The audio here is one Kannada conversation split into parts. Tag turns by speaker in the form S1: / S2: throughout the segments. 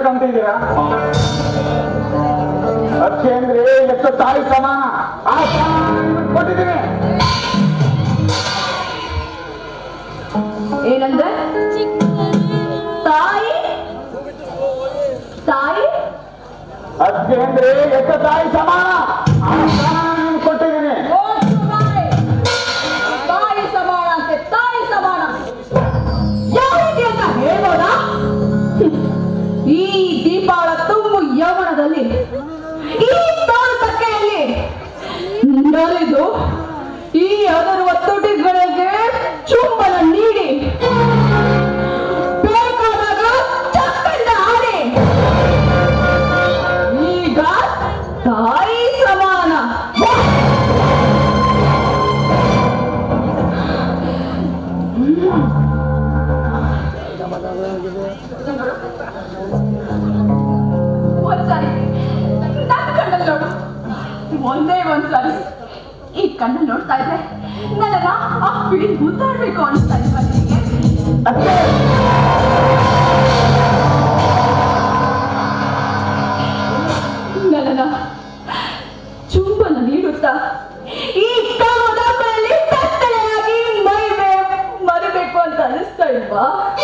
S1: ಕೊಡ್ಬೇಕಂತಿದ್ದೀರಾ ಅದಕ್ಕೆ ಅಂದ್ರೆ ಎಷ್ಟು ತಾಯಿ ಸಮಾನ ಆ ಸಮಾನ ನಿಮ್ಗೆ ಕೊಟ್ಟಿದ್ದೀನಿ
S2: ಏನಂದ್ರೆ ತಾಯಿ ತಾಯಿ
S1: ಅದಕ್ಕೆ ಅಂದ್ರೆ ಎಷ್ಟು ತಾಯಿ ಸಮಾನ ಆ ಸಮಾನ ನಿಮ್ಗೆ ಕೊಟ್ಟಿದ್ದೀನಿ
S2: ಓ ಸುಮಾರೆ. ತಾಯಿ ಸಮಾನ ಅಂತೆ ತಾಯಿ ಸಮಾನ ಯಾವ ರೀತಿ ಅಂತ ಹೇಳ್ಬೋದಾ ಈ ದೀಪಾವಳ ತುಂಬು ಯೌವನದಲ್ಲಿ ಈ ತಾಳು ತಕ್ಕೆಯಲ್ಲಿ ನಲಿದು ಈ ಅದರುವ ತುಟಿಗಳಿಗೆ ಚುಂಬನ ನೀಡಿ ಬೇಕಾದಾಗ ಚಕ್ಕಂಡ ಆಡಿ ಈಗ ತಾಯಿ ಸಮಾನ ಒಂದ್ಸಾರಿ ನನ್ನ ಕಣ್ಣಲ್ಲಿ ನೋಡು ಒಂದೇ ಒಂದ್ಸಾರಿ ಈ ಕಣ್ಣಲ್ಲಿ ನೋಡ್ತಾ ಇದ್ರೆ ನನ್ನನ್ನ ಆ ಪಿಡಿ ಮುದ್ದಾಡ್ಬೇಕು ಅನಿಸ್ತಾ ಇದೆ ನಿನಗೆ
S1: ಅದಕ್ಕೆ
S2: ನನ್ನನ್ನ ಚುಂಬನ ನೀಡುತ್ತಾ ಈ ಕಾಮದಾಪದಲ್ಲಿ ಕತ್ತಲೆಯಾಗಿ ಮೈವೆ ಮರಬೇಕು ಅಂತ ಅನಿಸ್ತಾ ಇಲ್ವಾ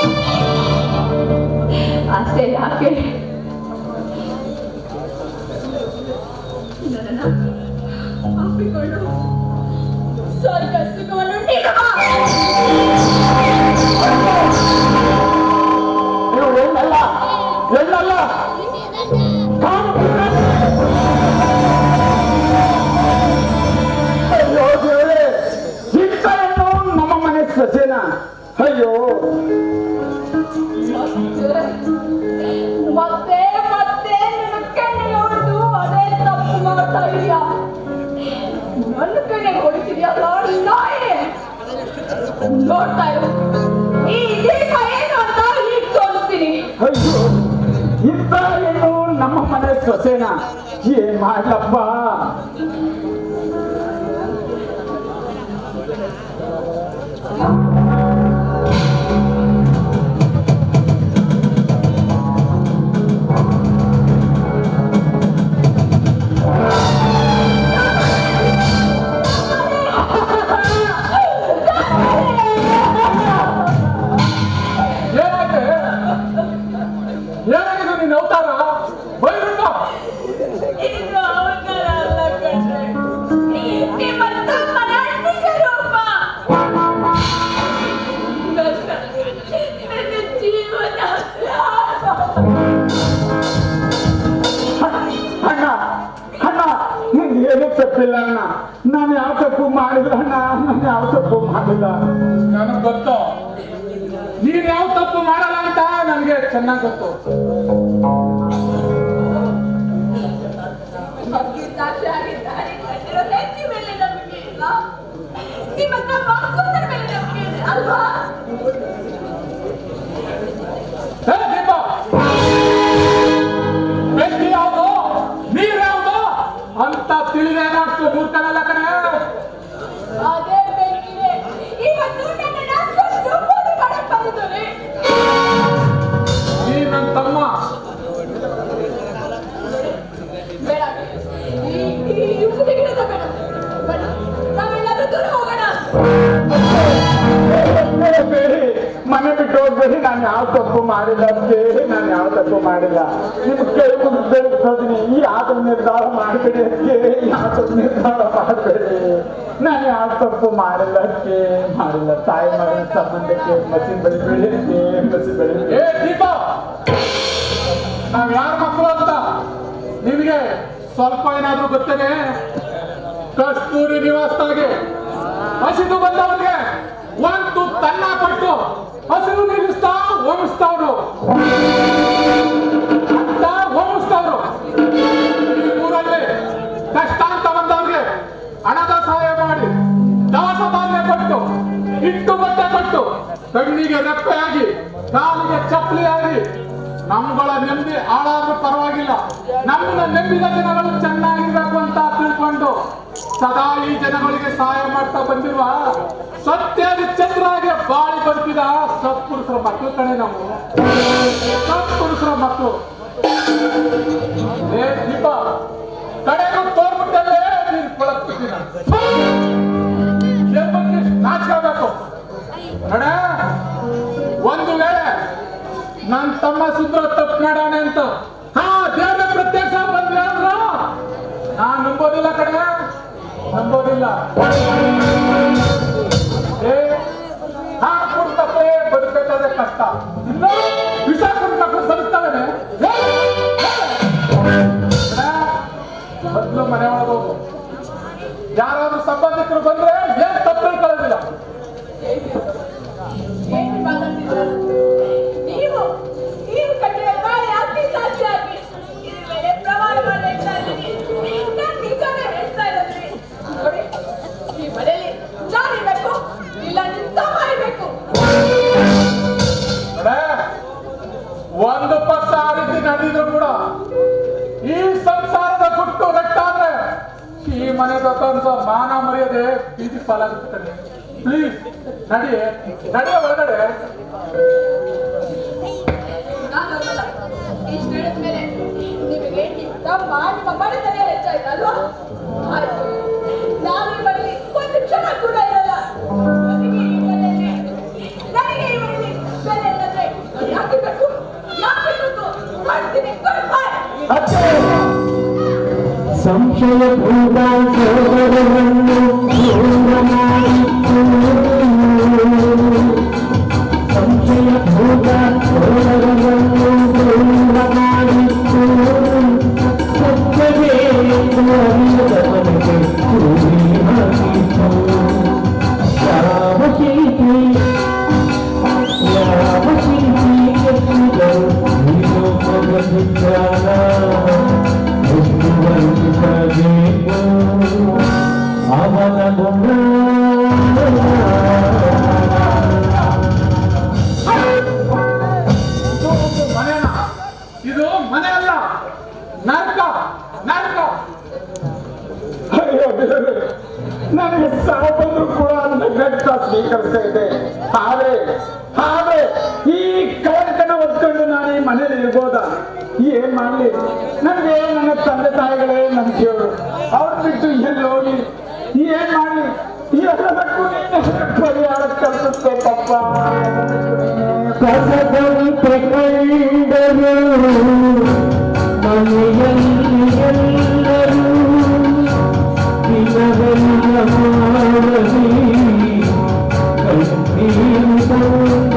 S2: ಅಷ್ಟೇ ಯಾಕೆ ನನ್ನನ್ನ ಅಪ್ಪಿಕೊಂಡು ಸ್ವರ್ಗ ಸುಖವನ್ನು ನೀಡುವ
S1: ನೀವು ಎಲ್ಲಲ್ಲ ಎಲ್ಲಲ್ಲ ಕಾಮಪುತ್ರ. ಅಯ್ಯೋ ದೇವರೇ ಇಂಥ ಹೆಣ್ಣು ನಮ್ಮ ಮನೆ ಸಸ್ಯನ ಅಯ್ಯೋ
S2: ಮತ್ತೆ ಮತ್ತೆ ನನ್ನ ಕಣ್ಣಿಗೆ ಹೊಡೆದು ಅದೇ ತಪ್ಪು ಮಾಡ್ತಾ ಇದೀಯ ನನ್ನ ಕಣ್ಣಿಗೆ ಹೊಡಿತಿದ್ಯಲ್ಲ ನಾಯಿ ನೋಡ್ತಾ ಇರು ಈ ದೀಪ ಏನು ಅಂತ ಈಗ ತೋರಿಸ್ತೀನಿ
S1: ಅಯ್ಯೋ ಇಂಥ ಹೆಣ್ಣು ನಮ್ಮ ಮನೆ ಸೊಸೆನ ಏನ್ ಮಾಡ್ಲಪ್ಪ
S3: ಏನಾಯ್ತು ಏನಾಗಿದೆ ನೀನು ಅವತಾರ ಬೈಬಿಟ್ಟು
S2: ಇದು ಅವತಾರ ಅಲ್ಲ ಕಣ್ರೆ ನಿಮ್ಮ ತಮ್ಮನ ನಿಜ ರೂಪ ನನ್ನ ನನ್ನ ಜೀವನ
S1: ಅಣ್ಣ ಅಣ್ಣ ನಿಂಗೆ ಏನೂ ತಪ್ಪಿಲ್ಲ ಅಣ್ಣ ನಾನು ಯಾವ ತಪ್ಪು ಮಾಡಿಲ್ಲ ಅಣ್ಣ ನಾನು ಯಾವ ತಪ್ಪು ಮಾಡಿಲ್ಲ
S3: ನನಗೆ ಗೊತ್ತು ನೀನ್ ಯಾವ ತಪ್ಪು ಮಾಡಲ್ಲ ಅಂತ ನನಗೆ ಚೆನ್ನಾಗಿ ಗೊತ್ತು
S2: ಬಗ್ಗೆ ಸಾಕ್ಷಿಯಾಗಿದ್ದಾರೆ ಕಣ್ಣಿರೋ ನೆತ್ತಿ ಮೇಲೆ ನಂಬಿಕೆ ಇಲ್ಲ ನಿಮ್ಮ ತಮ್ಮ ಸುಂದರ ಮೇಲೆ ನಂಬಿಕೆ ಇದೆ ಅಲ್ವಾ
S3: ಏ ದೀಪ ಬೆಂಕಿ ಯಾವುದು ನೀರ್ ಯಾವುದು ಅಂತ ತಿಳಿದೇನಾಗ್ತು ಮೂರ್ಖನಲ್ಲ ಕಣೆ
S2: ಅದೇ ಬೆಂಕಿದೆ ಇವತ್ತು ನನ್ನನ್ನ ಸುಟ್ಟು ಬೂದಿ ಮಾಡಕ್ ಬಂದಿದ್ದಾರೆ
S3: ನೀ ನನ್ನ ತಮ್ಮ
S2: ಬೇಡ ಈ ಈ ಬೂದಿ ಗಿಡದ ಬೇಡ ಬೇಡ ನಾವೆಲ್ಲಾದ್ರೂ ದೂರ ಹೋಗೋಣ
S1: ಬೇಡಿ ಮನೆ ಬಿಟ್ಟು ಹೋಗ್ಬೇಡಿ ನಾನು ಯಾವ ತಪ್ಪು ಮಾಡಿಲ್ಲ ಬೇಡಿ ನಾನು ಯಾವ ತಪ್ಪು ಮಾಡಿಲ್ಲ ನಿಮ್ಗೆ ಕೈ ಮುಗಿದು ಬೆಳೆಸೋದಿನಿ ಈ ಆತ ನಿರ್ಧಾರ ಮಾಡಬೇಡಿ ಅದಕ್ಕೆ ಈ ಆತ ನಿರ್ಧಾರ ಮಾಡಬೇಡಿ ನಾನು ಯಾವ ತಪ್ಪು ಮಾಡಿಲ್ಲ ಅದಕ್ಕೆ ಮಾಡಿಲ್ಲ ತಾಯಿ ಮಗನ ಸಂಬಂಧಕ್ಕೆ ಮಸಿ ಬೆಳಿಬೇಡಿ ಅದಕ್ಕೆ ಮಸಿ ಬೆಳಿ
S3: ಏ ದೀಪ ನಾವ್ ಯಾರ ಮಕ್ಕಳು ಅಂತ ನಿನಗೆ ಸ್ವಲ್ಪ ಏನಾದ್ರೂ ಗೊತ್ತೇನೆ ಕಸ್ತೂರಿ ನಿವಾಸದಾಗೆ ಹಸಿದು ಬಂದವರಿಗೆ ಒಂದು ತನ್ನ ಕೊಟ್ಟು ಹಸಿರು ನಿಲ್ಲಿಸ್ತಾ ಹೋಮಿಸ್ತಾವ್ರು ಅಂತ ಹೋಮಿಸ್ತಾವ್ರು ಈ ಊರಲ್ಲಿ ಕಷ್ಟ ಅಂತ ಬಂದವ್ರಿಗೆ ಹಣದ ಸಹಾಯ ಮಾಡಿ ದಾಸ ಧಾನ್ಯ ಕೊಟ್ಟು ಇಟ್ಟು ಬಟ್ಟೆ ಕೊಟ್ಟು ಕಣ್ಣಿಗೆ ರೆಪ್ಪೆಯಾಗಿ ಕಾಲಿಗೆ ಚಪ್ಪಲಿಯಾಗಿ ನಮ್ಗಳ ನೆಮ್ಮದಿ ಹಾಳಾದ್ರೂ ಪರವಾಗಿಲ್ಲ ನಮ್ಮನ್ನ ನೆಮ್ಮಿದ ಜನಗಳು ಚೆನ್ನಾಗಿರ್ಬೇಕು ಅಂತ ತಿಳ್ಕೊಂಡು ಸದಾ ಈ ಜನಗಳಿಗೆ ಸಹಾಯ ಮಾಡ್ತಾ ಬಂದಿರುವ ಸತ್ಯಾದಿ ಚಂದ್ರಾಗೆ ಬಾಳಿ ಬದುಕಿದ ಸತ್ಪುರುಷರ ಮಕ್ಕಳು ಕಣೆ ನಾವು ಸತ್ಪುರುಷರ ಮಕ್ಕಳು ಏ ದೀಪ ಕಡೆಗೂ ತೋರ್ಬಿಟ್ಟಲ್ಲೇ ನೀನ್ ಕೊಳಕ್ಬಿಟ್ಟಿನ ಜನ್ಮಕ್ಕೆ ನಾಚಿಕೆ ಆಗ್ಬೇಕು ನೋಡ ಒಂದು ವೇಳೆ ನನ್ ತಮ್ಮ ಸುಂದರ ತಪ್ಪು ಮಾಡಾನೆ ಅಂತ ಹಾ ದೇವ್ರ ಪ್ರತ್ಯಕ್ಷ ಬಂದ್ರೆ ಅಂದ್ರು ನಾನ್ ನಂಬೋದಿಲ್ಲ ಕಡೆ ನಂಬೋದಿಲ್ಲ ಏ ಹಾ ಕುಡ್ತಪ್ಪೇ ಬದುಕಬೇಕಾದ್ರೆ ಕಷ್ಟ ಇಲ್ಲ ವಿಷ ಕುಡ್ ಮಕ್ಕಳು ಬದುಕ್ತವೆ ಮೊದ್ಲು ಮನೆ ಒಳಗೆ ಹೋಗು ಯಾರಾದ್ರೂ ಸಂಬಂಧಿಕರು ಬಂದ್ರೆ ಏನ್ ತಪ್ಪು ತಿಳ್ಕೊಳ್ಳೋದಿಲ್ಲ
S2: ಏನು ಮಾತಾಡ್ತಿದ್ದೀರ? ನೀವು ನೀವು ಕಟ್ಟಿದ ಬಾಳೆ ಅತಿ ಸಾಕ್ಷಿಯಾಗಿ ಇದ್ರ ಮೇಲೆ ಪ್ರಮಾಣ ಮಾಡಿ ಹೇಳ್ತಾ ಇದ್ದೀನಿ. ನಾನ್ ನಿಜಾನೇ ಹೇಳ್ತಾ ಇರೋದ್ರಿ. ನೋಡಿ, ಈ ಮನೆಯಲ್ಲಿ ನಾನ್ ಇರ್ಬೇಕು, ಇಲ್ಲ ನಿಮ್ ತಮ್ಮ ಇರ್ಬೇಕು.
S3: ನೋಡೆ, ಒಂದು ಪಕ್ಷ ಆ ರೀತಿ ನಡೆದಿದ್ರು ಕೂಡ ಈ ಸಂಸಾರದ ಗುಟ್ಟು ರಟ್ಟಾದ್ರೆ ಈ ಮನೆದಕ್ಕಂತ ಮಾನ ಮರ್ಯಾದೆ ಬೀದಿ ಪಾಲಾಗುತ್ತದೆ ಪ್ಲೀಸ್ ನಡಿ ನಡೆಯ ಒಳಗಡೆ
S2: ನಾನ್ ಹೋಗಲ್ಲ. ಇಷ್ಟ್ ಹೇಳಿದ್ಮೇಲೆ ನಿಮಗೆ ನಿಮ್ ತಮ್ಮ ನಿಮ್ಮ ಮನೆತನ ಹೆಚ್ಚಾಯ್ತು ಅಲ್ವಾ? ಆಯ್ತು. ನಾನು ಈ ಮನೆಯಲ್ಲಿ ಒಂದು ಕ್ಷಣ ಕೂಡ ಇರಲ್ಲ. ನನಗೆ ಈ ಮನೆಯಲ್ಲಿ ನನಗೆ ಈ ಮನೆಯಲ್ಲಿ ಬೆಲೆ ಇಲ್ಲದ್ರೆ ನಾನು ಯಾಕೆ ಬೇಕು? ಯಾಕೆ ಬೇಕು? ಮಾಡ್ತೀನಿ, goodbye.
S1: ಅತ್ತೆ
S4: ಸಂಶಯ ಭೂತ ಸೋದರವನ್ನು ದೂರ ಮಾಡಿತ್ತು ಸಂಶಯ ಭೂತ ಸೋದರವನ್ನು ದೂರ ಮಾಡಿತ್ತು ಸತ್ಯವೇ ಎಂದು ಅರಿಯದವನಿಗೆ ಕೂಲಿ ಹಾಕಿತು ಯಾವ ಶಿಲ್ಪಿ ಯಾವ ಶಿಲ್ಪಿ ಕೆತ್ತಿದರು ನೀನು ಮಗನಿದ್ದಾನ ಎಷ್ಟು ವಂಚಿಸಬೇಕು ಅವನ ಗುಣ
S3: ಇದು ಒಂದು ಮನೆನ ಇದು ಮನೆ ಅಲ್ಲ ನರಕ ನರಕ
S1: ಅಯ್ಯೋ ದೇವ್ರೇ, ನನಗೆ ಸಾವು ಬಂದ್ರು ಕೂಡ ನನ್ನ ಗಟ್ಟ ಸ್ವೀಕರಿಸ್ತಾ ಇದೆ ಆದ್ರೆ ಆದ್ರೆ ಈ ಕಳಂಕನ ಹೊತ್ಕೊಂಡು ನಾನು ಈ ಮನೇಲಿ ಇರ್ಬೋದ ಏನ್ ಮಾಡ್ಲಿ ನನಗೆ ನನ್ನ ತಂದೆ ತಾಯಿಗಳೇ ನನ್ನ ದೇವರು ಅವ್ರು ಬಿಟ್ಟು ಎಲ್ಲಿ ಹೋಗಿ ಏನ್ ಮಾಡ್ಲಿ ಎಲ್ಲದಕ್ಕೂ ನೀನೇ ಪರಿಹಾರ ಕಲ್ಪಿಸ್ತೇ ಪಪ್ಪ
S4: ಕಸದಂತೆ ಕಂಡರು ಮನೆಯಲ್ಲಿ ಎಲ್ಲರೂ ದಿನವೆಲ್ಲ ಮಾಡಲಿ ಕಣ್ಣೀರು